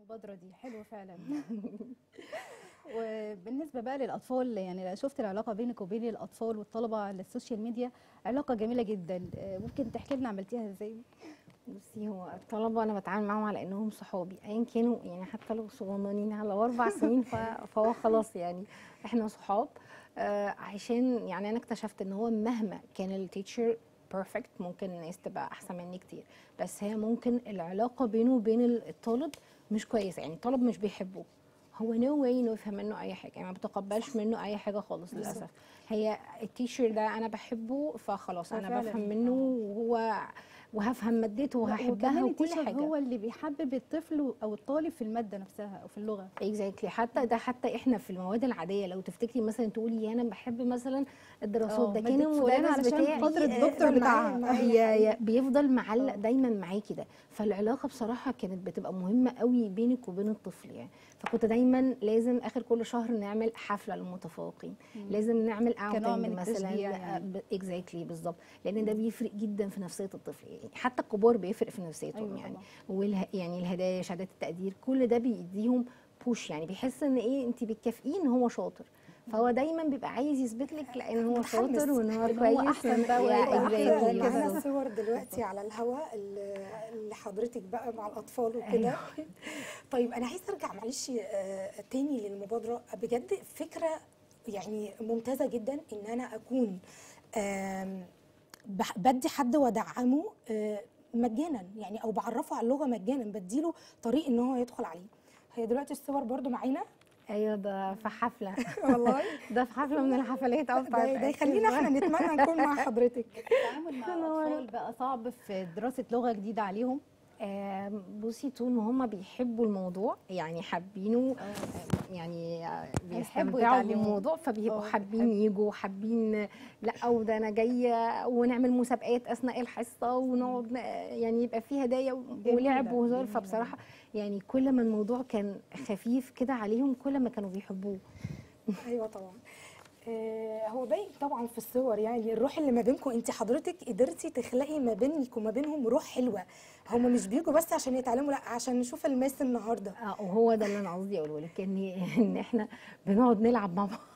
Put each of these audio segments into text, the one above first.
المبادرة دي حلوة فعلا وبالنسبة بقى للأطفال يعني شفت العلاقة بينك وبين الأطفال والطلبة على السوشيال ميديا علاقة جميلة جدا آه، ممكن تحكي لنا عملتيها ازاي؟ بصي هو الطلبه انا بتعامل معاهم على انهم صحابي ايا كانوا يعني حتى لو صغننين على اربع سنين ف- فهو خلاص يعني احنا صحاب آه عشان يعني انا اكتشفت ان هو مهما كان التيتشر بيرفكت ممكن الناس تبقى احسن مني كتير بس هي ممكن العلاقه بينه وبين الطالب مش كويسه يعني الطالب مش بيحبه هو نو واي انه يفهم منه اي حاجه يعني ما بتقبلش منه اي حاجه خالص للاسف هي التيشر ده انا بحبه فخلاص انا فعلاً. بفهم منه وهو وهفهم مادته وهحبها وكمان وكل التيشر حاجه هو اللي بيحبب الطفل او الطالب في المادة نفسها او في اللغة اكزاكتلي حتى ده حتى احنا في المواد العاديه لو تفتكري مثلا تقولي انا بحب مثلا الدراسات آه، ده كان مادة فلانة المدرس علشان بتاعي خاطر آه، الدكتور معايا- بتاعها معايا هي هي بيفضل معلق آه. دايما معاكي ده فالعلاقه بصراحه كانت بتبقى مهمه قوي بينك وبين الطفل يعني فكنت دايما لازم اخر كل شهر نعمل حفله للمتفوقين لازم نعمل كنوع اوتنج من مثلا التشجيع يعني. اكزاكتلي بالظبط لان ده بيفرق جدا في نفسيه الطفل يعني حتى الكبار بيفرق في نفسيتهم أيوة يعني طبعاً. والها يعني الهدايا شهادات التقدير كل ده بيديهم بوش يعني بيحس ان ايه انت بتكافئيه ان هو شاطر فهو دايما بيبقى عايز يثبت لك لا ان هو متحمس. شاطر وان هو إن هو كويس أحسن وإن- بقى يا ويبقى exactly أحسن معانا بالظبط. صور دلوقتي على الهواء اللي اللي حضرتك بقى مع الاطفال وكده طيب انا عايزه ارجع معلش آه، تاني للمبادره بجد فكره يعني ممتازه جدا ان انا اكون آم، بح- بدي حد وادعمه آه، مجانا يعني او بعرفه على اللغه مجانا بديله طريق ان هو يدخل عليه هي دلوقتي الصور برضو معانا ايوه ده في حفله والله ده في حفله من الحفلات اه بتاعت ده, ده يخلينا احنا نتمنى نكون مع حضرتك التعامل مع الاطفال بقى صعب في دراسة لغة جديدة عليهم آم، بصي طول ما هم بيحبوا الموضوع يعني حابينه آم، يعني آه، هيحبوا بيستمتعوا يتعلموا. بالموضوع فبيبقوا آه، حابين يجوا حابين لا وده انا جايه ونعمل مسابقات اثناء الحصه ونقعد ن- يعني يبقى فيه هدايا ولعب جميلة، وهزار جميلة. فبصراحه يعني كل ما الموضوع كان خفيف كده عليهم كل ما كانوا بيحبوه ايوه طبعا آه، هو باين طبعا في الصور يعني الروح اللي ما بينكم انت حضرتك قدرتي تخلقي ما بينك وما بينهم روح حلوه هم مش بيجوا بس عشان يتعلموا لا عشان نشوف الماس النهارده اه وهو ده اللي انا قصدي اقوله لك ان ان احنا بنقعد نلعب مع بعض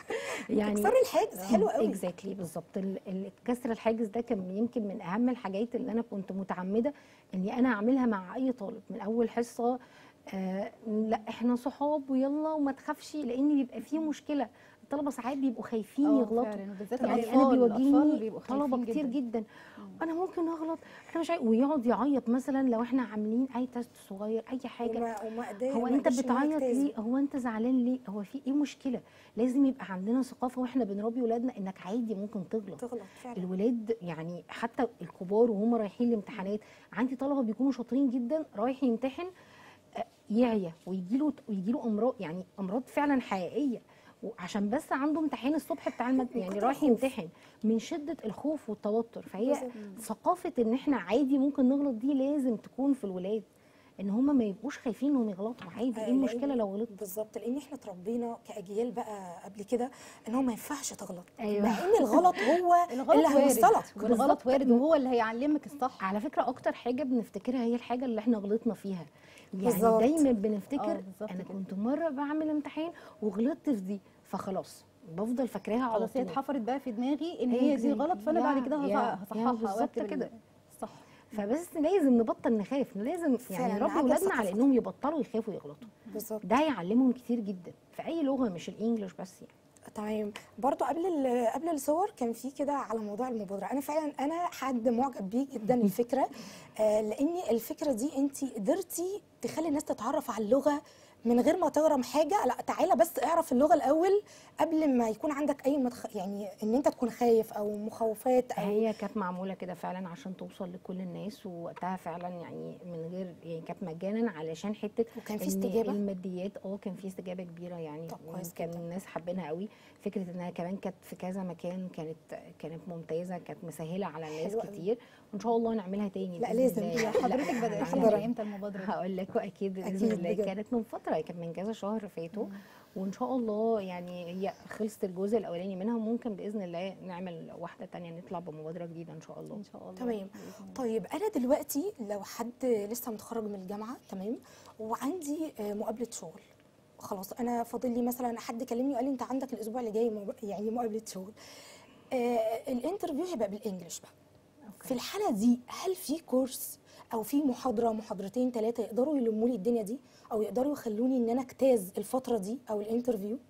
يعني كسر الحاجز حلو قوي اكزاكتلي بالظبط ال- ال- كسر الحاجز ده كان يمكن من اهم الحاجات اللي انا كنت متعمده اني انا اعملها مع اي طالب من اول حصه آه لا احنا صحاب ويلا وما تخافش لان بيبقى فيه مشكله الطلبه ساعات بيبقوا خايفين آه، يغلطوا فعلاً، وبالذات يعني الأطفال، انا الأطفال بيواجهني بيبقوا طلبه خايفين كتير جداً. جدا انا ممكن اغلط انا مش عايز ويقعد يعيط مثلا لو احنا عاملين اي تيست صغير اي حاجه وما وما قدام هو ما انت قدرش إن هو بتعيط يجتاز. ليه هو انت زعلان ليه هو في ايه مشكله لازم يبقى عندنا ثقافه واحنا بنربي ولادنا انك عادي ممكن تغلط تغلط فعلا الولاد يعني حتى الكبار وهم رايحين الامتحانات عندي طلبه بيكونوا شاطرين جدا رايح يمتحن آه، يعيا ويجيله ويجيله امراض يعني امراض فعلا حقيقيه وعشان بس عنده امتحان الصبح بتاع المد... من يعني كتر رايح الخوف. يمتحن من شده الخوف والتوتر فهي بالظبط. ثقافه ان احنا عادي ممكن نغلط دي لازم تكون في الولاد ان هم ما يبقوش خايفين انهم يغلطوا عادي آه، ايه المشكله لأن- لو غلطت بالظبط لان احنا اتربينا كاجيال بقى قبل كده ان هو ما ينفعش تغلط أيوة. مع ان الغلط هو الغلط اللي وارد هيوصلك والغلط بالظبط. وارد وهو اللي هيعلمك الصح على فكره اكتر حاجه بنفتكرها هي الحاجه اللي احنا غلطنا فيها يعني بالظبط. دايما آه، بنفتكر بالظبط انا كده. كنت مره بعمل امتحان وغلطت في دي فخلاص بفضل فاكراها على خلاص هي طول اتحفرت بقى في دماغي ان هي هي دي دي. غلط فانا يا- بعد كده يا- هص- يا هصححها بالظبط واكتب كده. الصح فبس لازم نبطل نخاف لازم فعلاً، يعني نربي عدم ولادنا على ثقافة. انهم يبطلوا يخافوا يغلطوا بالظبط ده هيعلمهم كتير جدا في اي لغه مش الانجليش بس يعني تمام برضو قبل ال- قبل الصور كان في كده على موضوع المبادره انا فعلا انا حد معجب بيه جدا الفكره آه لان الفكره دي انت قدرتي تخلي الناس تتعرف على اللغه من غير ما تغرم حاجه لا تعالى بس اعرف اللغه الاول قبل ما يكون عندك اي متخ... يعني ان انت تكون خايف او مخاوفات او هي كانت معموله كده فعلا عشان توصل لكل الناس ووقتها فعلا يعني من غير يعني كانت مجانا علشان حته وكان في إن استجابة؟ الماديات اه كان في استجابه كبيره يعني طب كويس كان جدا. الناس حابينها قوي فكره انها كمان كانت في كذا مكان كانت كانت ممتازه كانت مسهله على الناس حلوة قوي. كتير وان شاء الله نعملها تاني لا، بإذن لازم. الله. هي حضرتك لا، بدأتيها حاضرة. من امتى المبادرة دي؟ هقول لك واكيد باذن أكيد الله بجد. كانت من فتره فتره هي كانت من كذا شهر فاتوا وان شاء الله يعني هي خلصت الجزء الاولاني منها ممكن باذن الله نعمل واحده تانية نطلع بمبادره جديده ان شاء الله ان شاء الله تمام بإذن الله. طيب انا دلوقتي لو حد لسه متخرج من الجامعه تمام وعندي آه، مقابله شغل خلاص انا فاضل لي مثلا حد كلمني وقال لي انت عندك الاسبوع اللي جاي مب- يعني مقابله شغل آه الانترفيو هيبقى بالانجلش بقى في الحاله دي هل في كورس او في محاضره محاضرتين ثلاثه يقدروا يلموا لي الدنيا دي او يقدروا يخلوني ان انا اجتاز الفتره دي او الانترفيو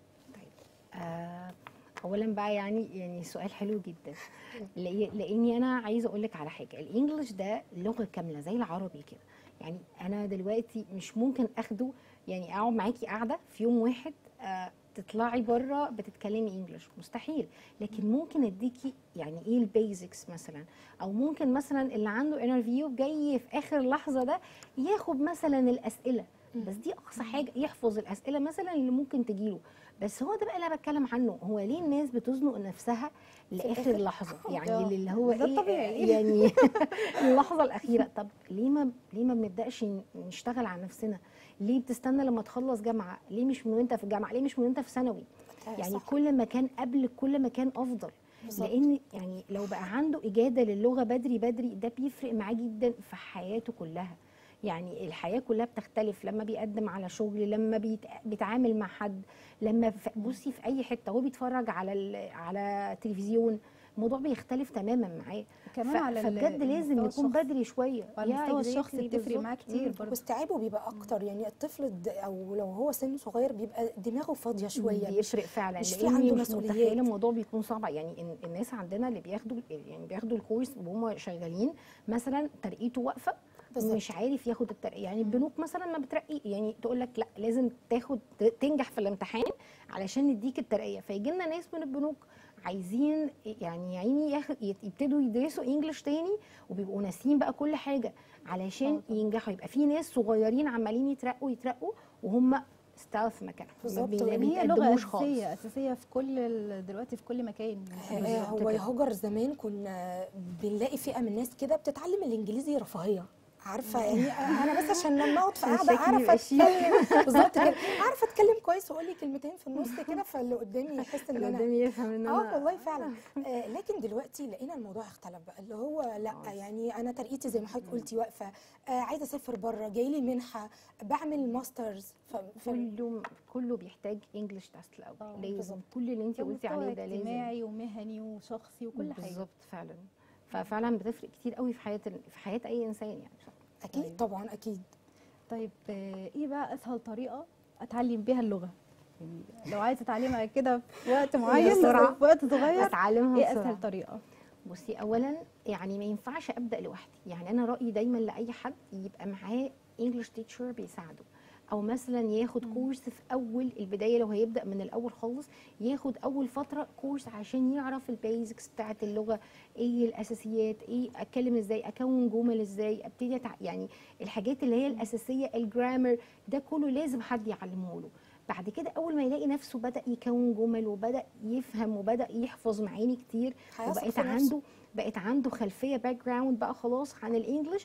آه، اولا بقى يعني يعني سؤال حلو جدا لأ- لاني انا عايزه اقول لك على حاجه الانجليش ده لغه كامله زي العربي كده يعني انا دلوقتي مش ممكن اخده يعني اقعد معاكي قاعده في يوم واحد آه، تطلعي بره بتتكلمي انجليش مستحيل لكن ممكن اديكي يعني ايه البيزكس مثلا او ممكن مثلا اللي عنده انترفيو جاي في اخر لحظه ده ياخد مثلا الاسئله بس دي اقصى حاجه يحفظ الاسئله مثلا اللي ممكن تجيله بس هو ده بقى اللي انا بتكلم عنه هو ليه الناس بتزنق نفسها لاخر الآخر؟ لحظه يعني آه، اللي هو ده ايه الطبيعي. يعني اللحظه الاخيره طب ليه ما ليه ما بنبداش ن- نشتغل على نفسنا ليه بتستنى لما تخلص جامعه ليه مش من وانت في الجامعه ليه مش من وانت في ثانوي يعني صح. كل ما كان قبل كل ما كان افضل بالظبط. لان يعني لو بقى عنده اجاده للغه بدري بدري ده بيفرق معاه جدا في حياته كلها يعني الحياه كلها بتختلف لما بيقدم على شغل لما بيت- بيتعامل مع حد لما ف- بصي في اي حته هو بيتفرج على ال- على تلفزيون الموضوع بيختلف تماما معاه كمان ف- على ال- فبجد لازم المستوى يكون الشخصي. بدري شويه وعلى يا المستوى exactly الشخصي بتفرق بالظبط. معاه كتير مم. برضه واستيعابه بيبقى اكتر يعني الطفل د- او لو هو سنه صغير بيبقى دماغه فاضيه شويه مش بيفرق فعلا مش في لاني عنده مش مسؤوليات. متخيله الموضوع بيكون صعب يعني إن- الناس عندنا اللي بياخدوا يعني بياخدوا الكورس وهم شغالين مثلا ترقيته واقفه بالظبط. مش عارف ياخد الترقيه يعني البنوك مثلا ما بترقي يعني تقول لك لا لازم تاخد ت- تنجح في الامتحان علشان نديك الترقيه فيجي لنا ناس من البنوك عايزين يعني يا عيني ياخد- يت- يبتدوا يدرسوا انجلش تاني وبيبقوا ناسيين بقى كل حاجه علشان ينجحوا يبقى في ناس صغيرين عمالين يترقوا يترقوا وهم ستاف في مكانهم ما بالظبط، بي- وإن ما هي لغه بيتقدموش خالص اساسيه اساسيه في كل ال- دلوقتي في كل مكان آه، بالظبط هو كده. يا هجر زمان كنا بنلاقي فئه من الناس كده بتتعلم الانجليزي رفاهيه عارفه يعني انا بس عشان لما اقعد في عشان قاعده شكلي اعرف يبقى شيك. اتكلم بالظبط كده اعرف اتكلم كويس واقول لي كلمتين في النص كده فاللي قدامي يحس ان اللي انا قدامي يفهم ان اه انا والله فعلا آه لكن دلوقتي لقينا الموضوع اختلف بقى اللي هو لا آه. يعني انا ترقيتي زي ما حضرتك قلتي واقفه آه عايزه اسافر بره جاي لي منحه بعمل ماسترز ف... ف... كله كله بيحتاج انجلش تيست الاول آه، لازم بالظبط. كل اللي انت قلتي مستوى عليه ده لازم اجتماعي ومهني وشخصي وكل حاجه بالظبط فعلا ففعلا بتفرق كتير قوي في حياه ال- في حياه اي انسان يعني اكيد طيب. طبعا اكيد طيب آه، ايه بقى اسهل طريقه اتعلم بيها اللغه يعني لو عايزه اتعلمها كده في وقت معين بسرعة. في وقت صغير اتعلمها ايه بسرعه اسهل طريقه بصي اولا يعني ما ينفعش ابدا لوحدي يعني انا رايي دايما لاي حد يبقى معاه انجلش تيتشر بيساعده او مثلا ياخد كورس في اول البدايه لو هيبدا من الاول خالص ياخد اول فتره كورس عشان يعرف البيزكس بتاعه اللغه ايه الاساسيات ايه اتكلم ازاي اكون جمل ازاي ابتدي أتع... يعني الحاجات اللي هي الاساسيه الجرامر ده كله لازم حد يعلمه له بعد كده اول ما يلاقي نفسه بدا يكون جمل وبدا يفهم وبدا يحفظ معاني كتير هيثق وبقت في نفسه. عنده بقت عنده خلفيه باك جراوند بقى خلاص عن الانجليش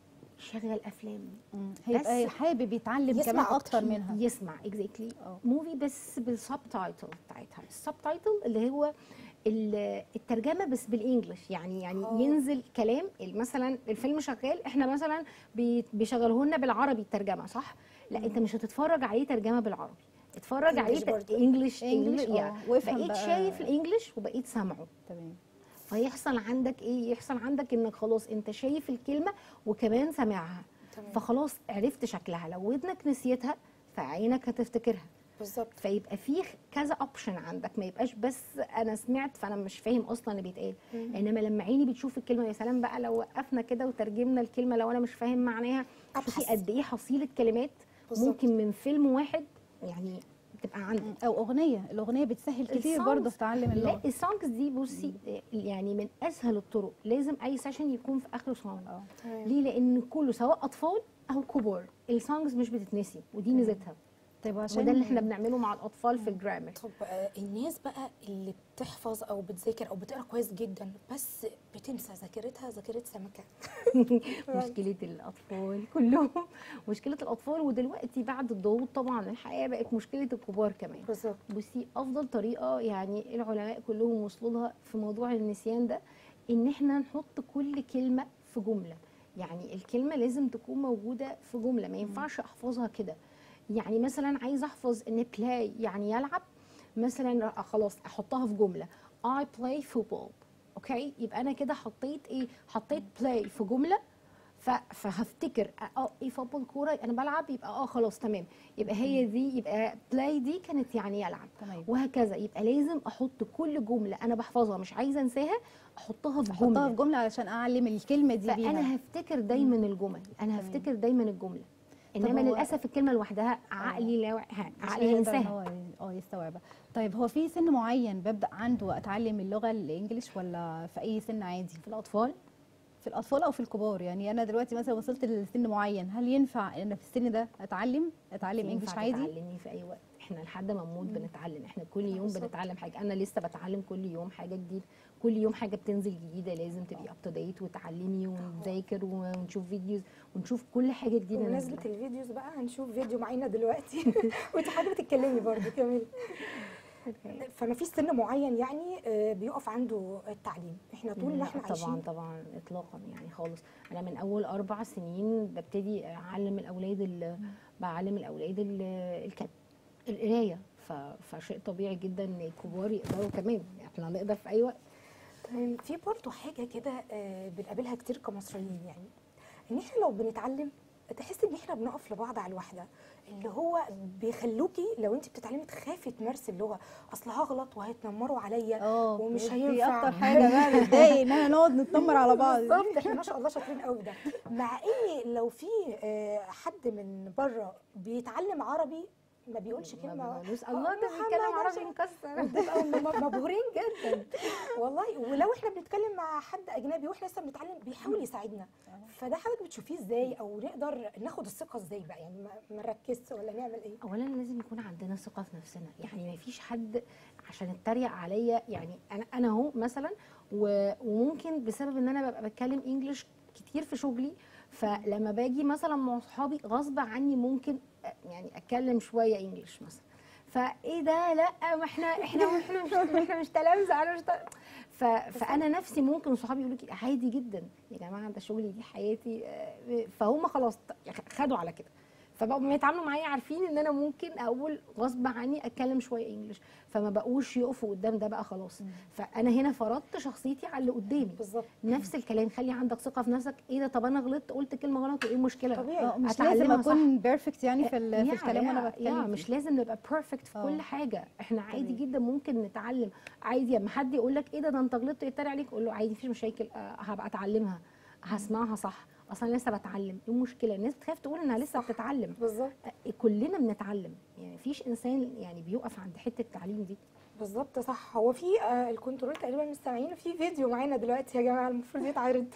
شغل افلام هيبقى بس حابب يتعلم يسمع كمان أكتر. اكتر منها يسمع اكزاكتلي اه. موفي بس بالسب تايتل بتاعتها السب تايتل اللي هو ال- الترجمه بس بالانجلش يعني يعني اه. ينزل كلام مثلا الفيلم شغال احنا مثلا بي- بيشغلوه لنا بالعربي الترجمه صح لا انت مش هتتفرج عليه ترجمه بالعربي اتفرج عليه إنجليش برضه. انجلش إنجليش، انجلش اه. وافهم بقيت بقى. شايف الانجليش وبقيت سامعه تمام فيحصل عندك ايه يحصل عندك انك خلاص انت شايف الكلمه وكمان سامعها تمام. فخلاص عرفت شكلها لو ودنك نسيتها فعينك هتفتكرها بالظبط فيبقى فيه كذا اوبشن عندك ما يبقاش بس انا سمعت فانا مش فاهم اصلا اللي بيتقال انما لما عيني بتشوف الكلمه يا سلام بقى لو وقفنا كده وترجمنا الكلمه لو انا مش فاهم معناها أبحث. شوفي قد ايه حصيله كلمات بالظبط. ممكن من فيلم واحد يعني تبقى عندك او اغنيه الاغنيه بتسهل كتير السونجز- برضه في تعلم اللغه لا السونجز دي بصي يعني من اسهل الطرق لازم اي سيشن يكون في اخره سونج تمام. ليه لان كله سواء اطفال او كبار السونجز مش بتتنسي ودي ميزتها طيب عشان وده اللي احنا بنعمله مع الاطفال في الجرامر طب آه، الناس بقى اللي بتحفظ او بتذاكر او بتقرا كويس جدا بس بتنسى ذاكرتها ذاكره سمكه مشكله الاطفال كلهم مشكله الاطفال ودلوقتي بعد الضغوط طبعا الحقيقه بقت مشكله الكبار كمان بالظبط بصي افضل طريقه يعني العلماء كلهم وصلوا لها في موضوع النسيان ده ان احنا نحط كل كلمه في جمله يعني الكلمه لازم تكون موجوده في جمله ما ينفعش احفظها كده يعني مثلا عايزه احفظ ان بلاي يعني يلعب مثلا خلاص احطها في جمله I play football اوكي يبقى انا كده حطيت ايه حطيت play في جمله ف- فهفتكر اه ايه فوتبول كوره انا بلعب يبقى اه خلاص تمام يبقى هي دي يبقى بلاي دي كانت يعني يلعب تمام وهكذا يبقى لازم احط كل جمله انا بحفظها مش عايزه انساها احطها في احطها جمله في جمله علشان اعلم الكلمه دي بيها فانا هفتكر دايما الجمل انا تمام. هفتكر دايما الجمله انما هو- للاسف الكلمه لوحدها عقلي لا مش عقلي هيقدر إن هينساها هو اه يستوعبها طيب هو في سن معين ببدا عنده اتعلم اللغه الانجليش ولا في اي سن عادي في الاطفال في الاطفال او في الكبار يعني انا دلوقتي مثلا وصلت لسن معين هل ينفع ان في السن ده اتعلم اتعلم انجليش ينفع عادي تتعلمي في اي وقت احنا لحد ما نموت بنتعلم احنا كل يوم بالظبط. بنتعلم حاجه انا لسه بتعلم كل يوم حاجه جديده كل يوم حاجه بتنزل جديده لازم تبقي اب تو ديت وتعلمي ونذاكر ونشوف فيديوز ونشوف كل حاجه جديده بمناسبه نازله الفيديوز بقى هنشوف فيديو معانا دلوقتي وانت حاجه بتتكلمي برضه كمان فما فيش سن معين يعني آه، بيقف عنده التعليم احنا طول ما لا احنا طبعا عايشين طبعا اطلاقا يعني خالص انا من اول اربع سنين ببتدي اعلم الاولاد ال- بعلم الاولاد ال- الكتاب القرايه ف- فشيء طبيعي جدا ان الكبار يقدروا كمان احنا نقدر في اي وقت تمام في برضه حاجه كده آه، بنقابلها كتير كمصريين يعني ان احنا لو بنتعلم تحس ان احنا بنقف لبعض على الواحده اللي هو بيخلوكي لو انت بتتعلمي تخافي تمارسي اللغه اصل هغلط وهيتنمروا عليا اه ومش دي هينفع. اكتر حاجه بقى بتضايق ان احنا نقعد نتنمر على بعض بالظبط احنا ما شاء الله شاطرين قوي ده مع ان لو في آه، حد من بره بيتعلم عربي ما بيقولش ما كلمه بنقولوش آه، الله ده محمد بيتكلم عربي عشان- مكسر بتبقى م- مبهورين جدا والله ولو احنا بنتكلم مع حد اجنبي واحنا لسه بنتعلم بيحاول يساعدنا فده حضرتك بتشوفيه ازاي او نقدر ناخد الثقه ازاي بقى يعني ما ما نركزش ولا نعمل ايه اولا لازم يكون عندنا ثقه في نفسنا يعني ما فيش حد عشان اتريق عليا يعني انا انا اهو مثلا و- وممكن بسبب ان انا ببقى بتكلم انجلش كتير في شغلي فلما باجي مثلا مع صحابي غصب عني ممكن أ- يعني اتكلم شويه انجلش مثلا فايه ده لا ما احنا احنا احنا مش احنا مش تلامذه انا مش تل- ف فانا نفسي ممكن صحابي يقولوا لي عادي جدا يا جماعه ده شغلي دي حياتي آه، فهم خلاص خدوا على كده فبقوا بيتعاملوا معايا عارفين ان انا ممكن اقول غصب عني اتكلم شويه انجلش فما بقوش يقفوا قدام ده بقى خلاص فانا هنا فرضت شخصيتي على اللي قدامي بالظبط نفس الكلام خلي عندك ثقه في نفسك ايه ده طب انا غلطت قلت كلمه غلط وايه المشكله طبيعي. اه مش أتعلمها لازم صح. اكون بيرفكت يعني في, ال- يا- في الكلام وانا يا- بتكلم يا فيه. مش لازم نبقى بيرفكت في اه. كل حاجه احنا عادي تمام. جدا ممكن نتعلم عادي لما حد يقول لك ايه ده ده انت غلطت يتريق عليك قول له عادي مفيش مشاكل آه، هبقى اتعلمها هسمعها صح اصلا لسه بتعلم ايه المشكله الناس بتخاف تقول انها لسه صح. بتتعلم بالظبط آه، كلنا بنتعلم يعني مفيش انسان يعني بيقف عند حته التعليم دي بالظبط صح هو في آه، الكنترول تقريبا مش سامعين في فيديو معانا دلوقتي يا جماعه المفروض يتعرض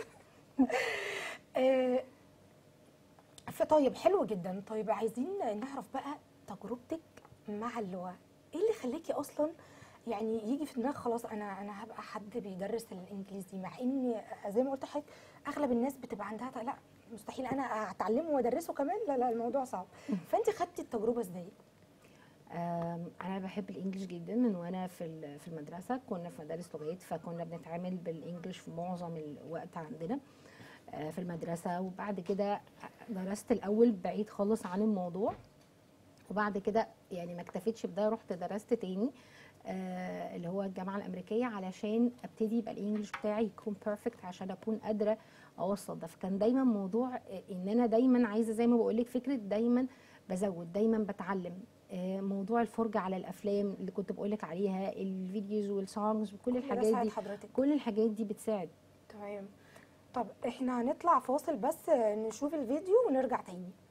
آه، فطيب حلو جدا طيب عايزين نعرف بقى تجربتك مع اللغه ايه اللي خلاكي اصلا يعني يجي في دماغك خلاص انا انا هبقى حد بيدرس الانجليزي مع ان زي ما قلت لحضرتك اغلب الناس بتبقى عندها لا مستحيل انا هتعلمه وادرسه كمان لا لا الموضوع صعب فانت خدتي التجربه ازاي آم، انا بحب الانجليش جدا من وانا في ال- في المدرسه كنا في مدارس لغات فكنا بنتعامل بالانجليش في معظم الوقت عندنا آه، في المدرسه وبعد كده درست الاول بعيد خالص عن الموضوع وبعد كده يعني ما اكتفيتش بده رحت درست تاني آه، اللي هو الجامعه الامريكيه علشان ابتدي يبقى الانجليش بتاعي يكون بيرفكت عشان اكون قادره اوصل ده فكان دايما موضوع آه، ان انا دايما عايزه زي ما بقول لك فكره دايما بزود دايما بتعلم آه، موضوع الفرجه على الافلام اللي كنت بقول لك عليها الفيديوز والسونجز وكل ده الحاجات ساعد دي حضرتك كل الحاجات دي بتساعد تمام طب احنا هنطلع فاصل بس نشوف الفيديو ونرجع تاني